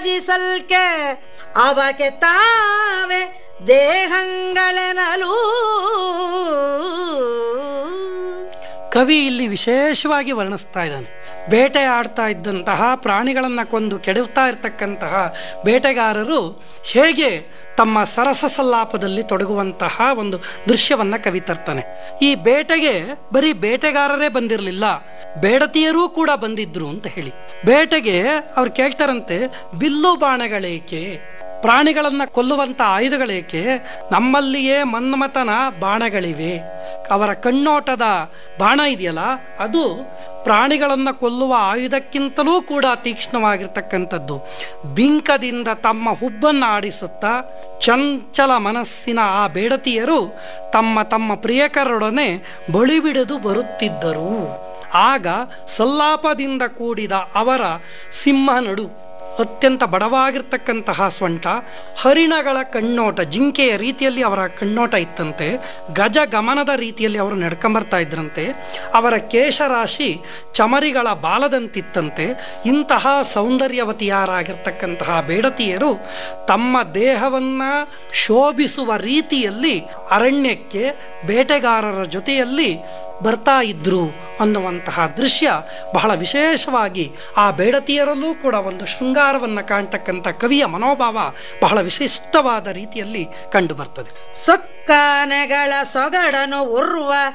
ಭಜಿಸಲ್ಕೆ ಅವಕ್ಕೆ ತಾವೇ ದೇಹಂಗಳೆನಲು ಕವಿ ಇಲ್ಲಿ ವಿಶೇಷವಾಗಿ ವರ್ಣಿಸ್ತಾ ಇದ್ದಾನೆ ಬೇಟೆಯಾಡ್ತಾ ಇದ್ದಂತಹ ಪ್ರಾಣಿಗಳನ್ನು ಕೊಂದು ಕೆಡುತ್ತಾ ಇರತಕ್ಕಂತಹ ಬೇಟೆಗಾರರು ಹೇಗೆ ತಮ್ಮ ಸರಸ ಸಲ್ಲಾಪದಲ್ಲಿ ತೊಡಗುವಂತಹ ಒಂದು ದೃಶ್ಯವನ್ನ ಕವಿ ತರ್ತಾನೆ ಈ ಬೇಟೆಗೆ ಬರೀ ಬೇಟೆಗಾರರೇ ಬಂದಿರಲಿಲ್ಲ ಬೇಡತಿಯರೂ ಕೂಡ ಬಂದಿದ್ರು ಅಂತ ಹೇಳಿ ಬೇಟೆಗೆ ಅವ್ರು ಕೇಳ್ತಾರಂತೆ ಬಿಲ್ಲು ಬಾಣಗಳೇಕೆ ಪ್ರಾಣಿಗಳನ್ನ ಕೊಲ್ಲುವಂತ ಆಯುಧಗಳೇಕೆ ನಮ್ಮಲ್ಲಿಯೇ ಮನ್ಮಥನ ಬಾಣಗಳಿವೆ ಅವರ ಕಣ್ಣೋಟದ ಬಾಣ ಇದೆಯಲ್ಲ ಅದು ಪ್ರಾಣಿಗಳನ್ನು ಕೊಲ್ಲುವ ಆಯುಧಕ್ಕಿಂತಲೂ ಕೂಡ ತೀಕ್ಷ್ಣವಾಗಿರ್ತಕ್ಕಂಥದ್ದು ಬಿಂಕದಿಂದ ತಮ್ಮ ಹುಬ್ಬನ್ನು ಆಡಿಸುತ್ತಾ ಚಂಚಲ ಮನಸ್ಸಿನ ಆ ಬೇಡತಿಯರು ತಮ್ಮ ತಮ್ಮ ಪ್ರಿಯಕರೊಡನೆ ಬಳಿಬಿಡಿದು ಬರುತ್ತಿದ್ದರು ಆಗ ಸಲ್ಲಾಪದಿಂದ ಕೂಡಿದ ಅವರ ಸಿಂಹ ನಡು ಅತ್ಯಂತ ಬಡವಾಗಿರ್ತಕ್ಕಂತಹ ಸ್ವಂಟ ಹರಿಣಗಳ ಕಣ್ಣೋಟ ಜಿಂಕೆಯ ರೀತಿಯಲ್ಲಿ ಅವರ ಕಣ್ಣೋಟ ಇತ್ತಂತೆ ಗಜ ಗಮನದ ರೀತಿಯಲ್ಲಿ ಅವರು ನಡ್ಕೊಂಬರ್ತಾ ಇದ್ರಂತೆ ಅವರ ಕೇಶರಾಶಿ ಚಮರಿಗಳ ಬಾಲದಂತಿತ್ತಂತೆ ಇಂತಹ ಸೌಂದರ್ಯವತಿಯಾರಾಗಿರ್ತಕ್ಕಂತಹ ಬೇಡತಿಯರು ತಮ್ಮ ದೇಹವನ್ನ ಶೋಭಿಸುವ ರೀತಿಯಲ್ಲಿ ಅರಣ್ಯಕ್ಕೆ ಬೇಟೆಗಾರರ ಜೊತೆಯಲ್ಲಿ ಬರ್ತಾ ಇದ್ರು ಅನ್ನುವಂತಹ ದೃಶ್ಯ ಬಹಳ ವಿಶೇಷವಾಗಿ ಆ ಬೇಡತಿಯರಲ್ಲೂ ಕೂಡ ಒಂದು ಶೃಂಗಾರವನ್ನು ಕಾಣ್ತಕ್ಕಂಥ ಕವಿಯ ಮನೋಭಾವ ಬಹಳ ವಿಶಿಷ್ಟವಾದ ರೀತಿಯಲ್ಲಿ ಕಂಡು ಬರ್ತದೆ ಸೊಕ್ಕಾನೆಗಳ ಸೊಗಡನು ಉರ್ವ